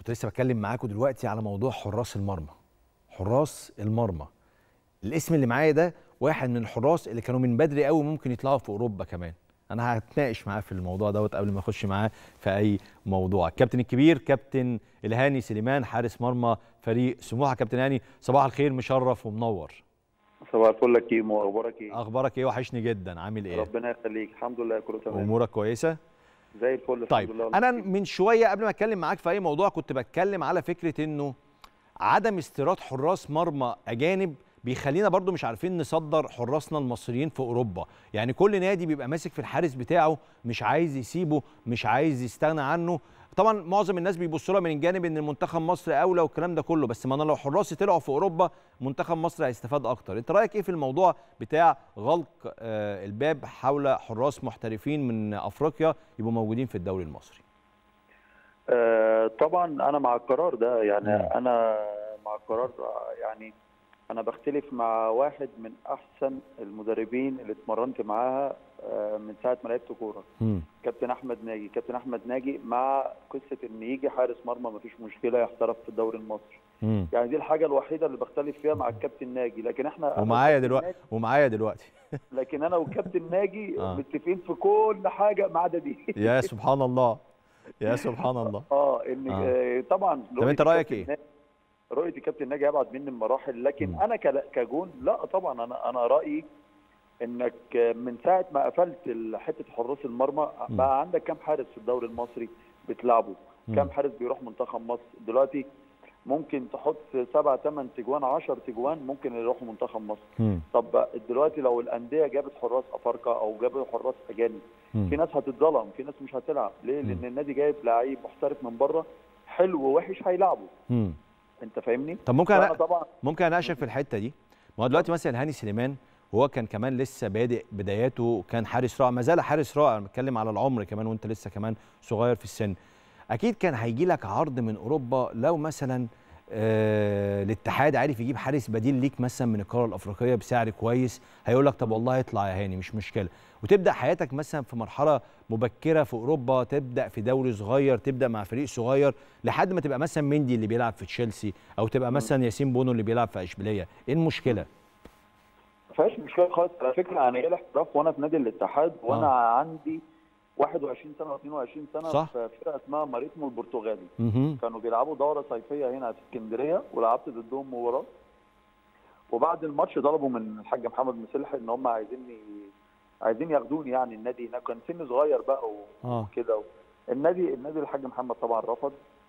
كنت لسه بتكلم معاكم دلوقتي على موضوع حراس المرمى حراس المرمى الاسم اللي معايا ده واحد من الحراس اللي كانوا من بدري قوي ممكن يطلعوا في اوروبا كمان انا هتناقش معاه في الموضوع دوت قبل ما اخش معاه في اي موضوع الكابتن الكبير كابتن الهاني سليمان حارس مرمى فريق سموحه كابتن هاني صباح الخير مشرف ومنور صباح الفل يا كيمو اخبارك ايه؟ اخبارك ايه وحشني جدا عامل ايه ربنا يخليك الحمد لله كله تمام امورك كويسه زي الفل طيب الحمد لله انا من شويه قبل ما اتكلم معاك في اي موضوع كنت بتكلم على فكره انه عدم استيراد حراس مرمى اجانب بيخلينا برضو مش عارفين نصدر حراسنا المصريين في اوروبا يعني كل نادي بيبقى ماسك في الحارس بتاعه مش عايز يسيبه مش عايز يستغنى عنه طبعا معظم الناس بيبصوا لها من الجانب ان المنتخب مصر اولى والكلام ده كله بس ما انا لو حراسي طلعوا في اوروبا منتخب مصر هيستفاد اكتر انت رايك ايه في الموضوع بتاع غلق آه الباب حول حراس محترفين من افريقيا يبقوا موجودين في الدوري المصري آه طبعا انا مع القرار ده يعني مم. انا مع القرار آه، يعني انا بختلف مع واحد من احسن المدربين اللي اتمرنت معاها آه من ساعه ما لعبت كوره مم. كابتن احمد ناجي كابتن احمد ناجي مع قصه ان يجي حارس مرمى مفيش مشكله يحترف في الدوري المصري مم. يعني دي الحاجه الوحيده اللي بختلف فيها مع الكابتن ناجي لكن احنا أنا ومعايا وكابتن دلوقتي ومعايا دلوقتي لكن انا وكابتن ناجي آه. متفقين في كل حاجه ما عدا دي يا سبحان الله يا سبحان الله اه ان آه. آه. طبعا طب انت رايك الكابتن ايه؟ ناجي- رؤيه الكابتن ناجي ابعد مني بمراحل لكن مم. انا كلا- كجون لا طبعا انا انا رايي انك من ساعه ما قفلت ال- حته حراس المرمى مم. بقى عندك كام حارس في الدوري المصري بتلعبه مم. كام حارس بيروح منتخب مصر دلوقتي ممكن تحط سبع ثمان تجوان 10 تجوان ممكن يروحوا منتخب مصر مم. طب دلوقتي لو الانديه جابت حراس افارقه او جابوا حراس اجانب مم. في ناس هتتظلم في ناس مش هتلعب ليه مم. لان النادي جايب لعيب محترف من بره حلو ووحش هيلعبه مم. انت فاهمني طب ممكن فانا أنا طبعا ممكن اناقشك في الحته دي ما هو دلوقتي مثلا هاني سليمان وهو كان كمان لسه بادئ بداياته كان حارس رائع ما زال حارس رائع انا بتكلم على العمر كمان وانت لسه كمان صغير في السن اكيد كان هيجي لك عرض من اوروبا لو مثلا آه الاتحاد عارف يجيب حارس بديل ليك مثلا من القاره الافريقيه بسعر كويس هيقول لك طب والله اطلع يا هاني مش مشكله وتبدا حياتك مثلا في مرحله مبكره في اوروبا تبدا في دوري صغير تبدا مع فريق صغير لحد ما تبقى مثلا مندي اللي بيلعب في تشيلسي او تبقى مثلا ياسين بونو اللي بيلعب في اشبيليه ايه المشكله ما فيهاش مشكله خالص على فكره انا جاي الاحتراف وانا في نادي الاتحاد وانا آه. عندي 21 سنه و22 سنه صح. في فرقه اسمها ماريتمو البرتغالي مهم. كانوا بيلعبوا دوره صيفيه هنا في اسكندريه ولعبت ضدهم مباراه وبعد الماتش طلبوا من الحاج محمد مسلح ان هم عايزيني عايزين ياخدوني يعني النادي هناك كان سن صغير بقى اه وكده النادي النادي الحاج محمد طبعا رفض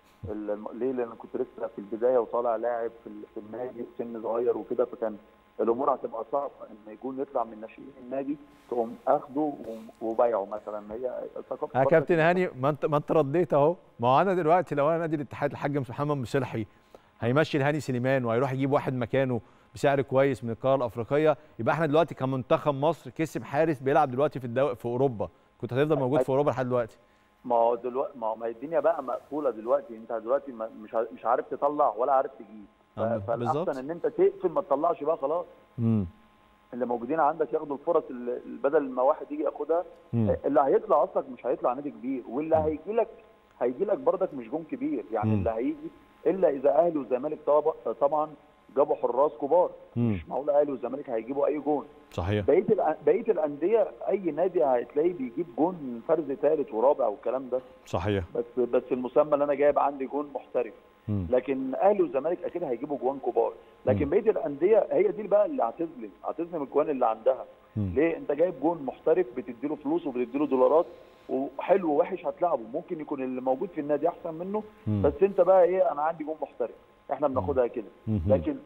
ال- ليه لان كنت لسه في البدايه وطالع لاعب في ال- في النادي سن صغير وكده فكان الامور هتبقى صعبه ان يكون يطلع من ناشئين النادي تقوم اخده و- وبايعه مثلا هي ثقافه يا برضك كابتن هاني ما انت ما انت رديت اهو ما هو انا دلوقتي لو انا نادي الاتحاد الحاج محمد مصلحي هيمشي الهاني سليمان وهيروح يجيب واحد مكانه بسعر كويس من القاره الافريقيه يبقى احنا دلوقتي كمنتخب مصر كسب حارس بيلعب دلوقتي في الدو... في اوروبا كنت هتفضل موجود في اوروبا لحد دلوقتي ما هو دلوقتي ما هو ما هي الدنيا بقى مقفوله دلوقتي انت دلوقتي ما- مش ع- مش عارف تطلع ولا عارف تجيب ف- آه، بالظبط. فالاحسن ان انت تقفل ما تطلعش بقى خلاص امم اللي موجودين عندك ياخدوا الفرص اللي اللي بدل ما واحد يجي ياخدها مم. اللي هيطلع اصلك مش هيطلع نادي كبير واللي هيجي لك هيجي لك برضك مش جون كبير يعني مم. اللي هيجي الا اذا اهلي والزمالك طب- طبعا جابوا حراس كبار مم. مش معقول اهلي والزمالك هيجيبوا اي جون صحيح بقيه الأ- بقيه الانديه اي نادي هتلاقيه بيجيب جون فرز ثالث ورابع والكلام ده صحيح بس بس المسمى اللي انا جايب عندي جون محترف مم. لكن اهلي والزمالك اكيد هيجيبوا جوان كبار لكن مم. بقيه الانديه هي دي بقى اللي هتظلم هتظلم الجوان اللي عندها مم. ليه انت جايب جون محترف بتديله فلوس وبتديله دولارات وحلو ووحش هتلعبه ممكن يكون اللي موجود في النادي احسن منه مم. بس انت بقى ايه انا عندي جون محترف احنا بناخدها كده مم. لكن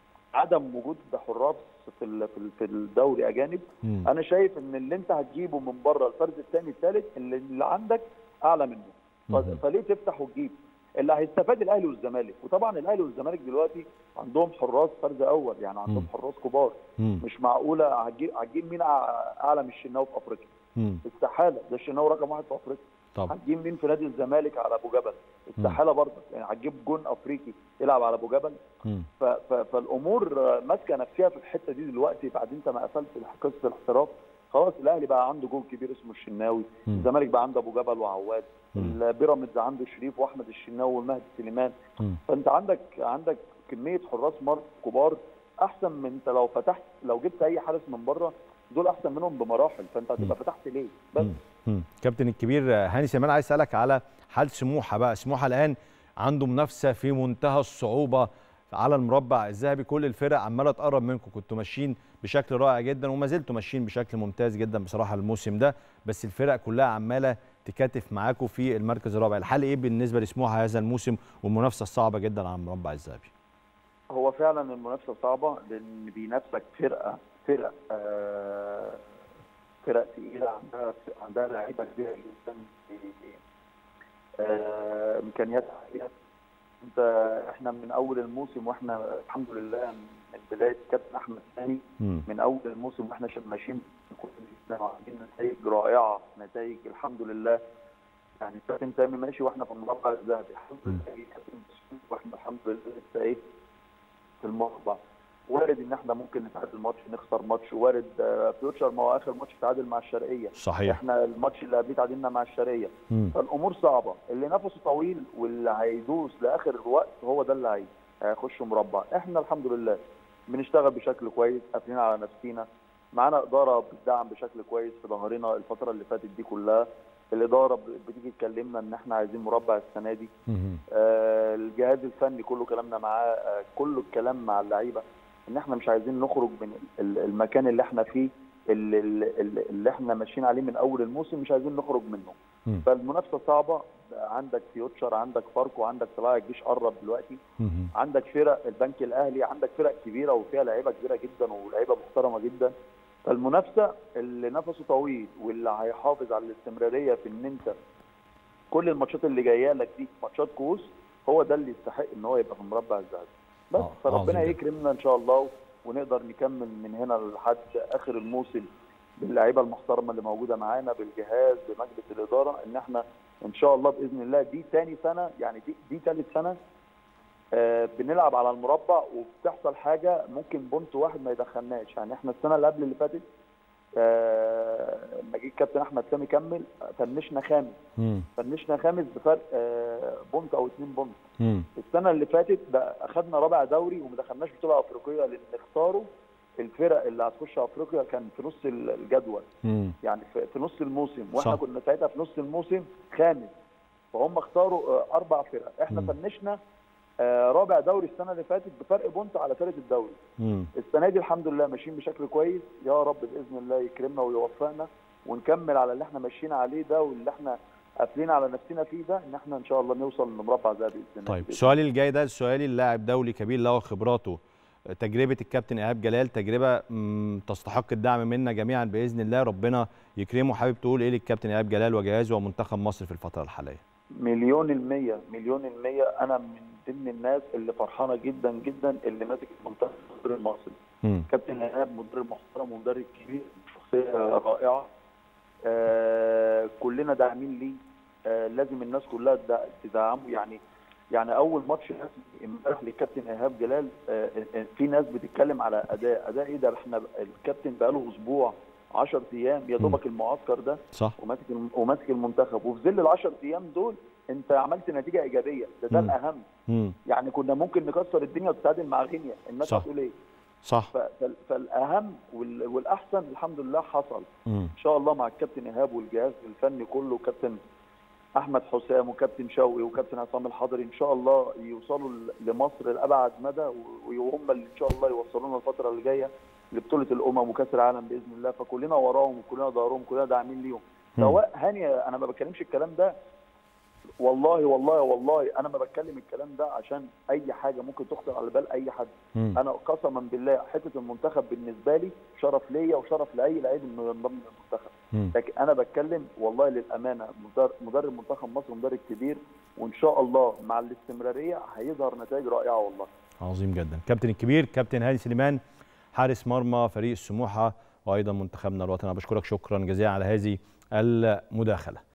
عدم وجود حراس في ال- في ال- في الدوري اجانب مم. انا شايف ان اللي انت هتجيبه من بره الفرز الثاني الثالث اللي, اللي عندك اعلى منه ف- مم. فليه تفتح وتجيب اللي هيستفاد الاهلي والزمالك وطبعا الاهلي والزمالك دلوقتي عندهم حراس فرز اول يعني عندهم مم. حراس كبار مم. مش معقوله هتجيب هتجيب مين أع- اعلى من الشناوي في افريقيا مم. استحاله ده الشناوي رقم واحد في افريقيا طبعا هتجيب مين في نادي الزمالك على ابو جبل استحاله برضه يعني هتجيب جون افريقي يلعب على ابو جبل مم. ف- ف- فالامور آه، ماسكه نفسها في الحته دي دلوقتي بعد انت ما قفلت قصه الاحتراف خلاص الاهلي بقى عنده جول كبير اسمه الشناوي مم. الزمالك بقى عنده ابو جبل وعواد مم. البيراميدز عنده شريف واحمد الشناوي والمهدي سليمان مم. فانت عندك عندك كميه حراس مرمى كبار احسن من انت لو فتحت لو جبت اي حارس من بره دول احسن منهم بمراحل فانت هتبقى فتحت ليه بس مم. مم. كابتن الكبير هاني سليمان عايز اسالك على حال سموحه بقى سموحه الان عنده منافسه في منتهى الصعوبه على المربع الذهبي كل الفرق عماله تقرب منكم كنتوا ماشيين بشكل رائع جدا وما زلتوا ماشيين بشكل ممتاز جدا بصراحه الموسم ده بس الفرق كلها عماله تكاتف معاكم في المركز الرابع الحال ايه بالنسبه لسموحه هذا الموسم والمنافسه الصعبه جدا على المربع الذهبي هو فعلا المنافسه صعبه لان بينافسك فرقه فرق آه فرق تقيله عندها عندها لعيبه كبيره جدا آه امكانيات عاليه انت احنا من اول الموسم واحنا الحمد لله من بدايه كابتن احمد ثاني مم. من اول الموسم واحنا شا- ماشيين كويس جدا وعاملين نتائج رائعه نتائج الحمد لله يعني كابتن سامي ماشي واحنا في المربع الذهبي الحمد مم. لله جه كابتن مسعود واحنا الحمد لله لسه ايه في المربع وارد ان احنا ممكن نتعادل ماتش نخسر ماتش وارد آه، فيوتشر ما هو اخر ماتش تعادل مع الشرقيه صحيح احنا الماتش اللي قبليه تعادلنا مع الشرقيه مم. فالامور صعبه اللي نفسه طويل واللي هيدوس لاخر الوقت هو ده اللي هي- هيخش مربع احنا الحمد لله بنشتغل بشكل كويس قافلين على نفسينا معانا اداره بتدعم بشكل كويس في ظهرنا الفتره اللي فاتت دي كلها الاداره ب- بتيجي تكلمنا ان احنا عايزين مربع السنه دي مم. آه، الجهاز الفني كله كلامنا معاه آه، كله الكلام مع اللعيبه ان احنا مش عايزين نخرج من ال- المكان اللي احنا فيه اللي, اللي, اللي احنا ماشيين عليه من اول الموسم مش عايزين نخرج منه مم. فالمنافسه صعبه عندك فيوتشر عندك فاركو عندك طلائع الجيش قرب دلوقتي مم. عندك فرق البنك الاهلي عندك فرق كبيره وفيها لعيبه كبيره جدا ولاعيبه محترمه جدا فالمنافسه اللي نفسه طويل واللي هيحافظ على الاستمراريه في ان انت كل الماتشات اللي جايه لك دي ماتشات كؤوس هو ده اللي يستحق ان هو يبقى في المربع الذهبي بس آه، فربنا عظيم جدا. يكرمنا ان شاء الله ونقدر نكمل من هنا لحد اخر الموسم باللعيبه المحترمه اللي موجوده معانا بالجهاز بمجلس الاداره ان احنا ان شاء الله باذن الله دي تاني سنه يعني دي دي ثالث سنه آه بنلعب على المربع وبتحصل حاجه ممكن بونت واحد ما يدخلناش يعني احنا السنه اللي قبل اللي فاتت آه، لما جه الكابتن احمد سامي كمل فنشنا خامس مم. فنشنا خامس بفرق آه، بونت او اتنين بونت مم. السنه اللي فاتت بقى اخدنا رابع دوري وما دخلناش بطوله افريقيه لان اختاروا الفرق اللي هتخش افريقيا كان في نص الجدول مم. يعني في في نص الموسم واحنا صح. كنا ساعتها في نص الموسم خامس فهم اختاروا آه، اربع فرق احنا مم. فنشنا آه، رابع دوري السنه اللي فاتت بفرق بونت على ثالث الدوري مم. السنه دي الحمد لله ماشيين بشكل كويس يا رب باذن الله يكرمنا ويوفقنا ونكمل على اللي احنا ماشيين عليه ده واللي احنا قافلين على نفسنا فيه ده ان احنا ان شاء الله نوصل لمربع ده باذن الله طيب سؤالي الجاي ده سؤالي اللاعب دولي كبير له خبراته تجربه الكابتن ايهاب جلال تجربه مم، تستحق الدعم منا جميعا باذن الله ربنا يكرمه حابب تقول ايه للكابتن ايهاب جلال وجهازه ومنتخب مصر في الفتره الحاليه مليون المية مليون المية أنا من ضمن الناس اللي فرحانة جدا جدا اللي ماسك المنتخب المصري المصري مم. كابتن إيهاب مدرب محترم ومدرب كبير شخصية رائعة آه كلنا داعمين ليه آه لازم الناس كلها تدع- تدعمه يعني يعني أول ماتش رسمي امبارح للكابتن إيهاب جلال آه آه، في ناس بتتكلم على أداء أداء إيه ده احنا الكابتن بقاله أسبوع 10 أيام يا دوبك المعسكر ده صح وماسك الم- وماسك المنتخب وفي ظل ال 10 ايام دول انت عملت نتيجه ايجابيه ده ده مم. الاهم مم. يعني كنا ممكن نكسر الدنيا وتتعادل مع غينيا الناس صح. هتقول ايه صح ف- فال- فالاهم وال- والاحسن الحمد لله حصل مم. ان شاء الله مع الكابتن ايهاب والجهاز الفني كله كابتن احمد حسام وكابتن شوقي وكابتن عصام الحضري ان شاء الله يوصلوا ل- لمصر لابعد مدى و- وهم اللي ان شاء الله يوصلونا الفتره اللي جايه لبطوله الامم وكاس العالم باذن الله فكلنا وراهم وكلنا ظهرهم كلنا داعمين ليهم مم. سواء هاني انا ما بتكلمش الكلام ده والله والله والله انا ما بتكلم الكلام ده عشان اي حاجه ممكن تخطر على بال اي حد مم. انا قسما بالله حته المنتخب بالنسبه لي شرف ليا وشرف لاي لعيب انه ينضم للمنتخب مم. لكن انا بتكلم والله للامانه مدر- مدرب منتخب مصر مدرب كبير وان شاء الله مع الاستمراريه هيظهر نتائج رائعه والله عظيم جدا كابتن الكبير كابتن هاني سليمان حارس مرمى فريق السموحه وايضا منتخبنا الوطني أنا بشكرك شكرا جزيلا على هذه المداخله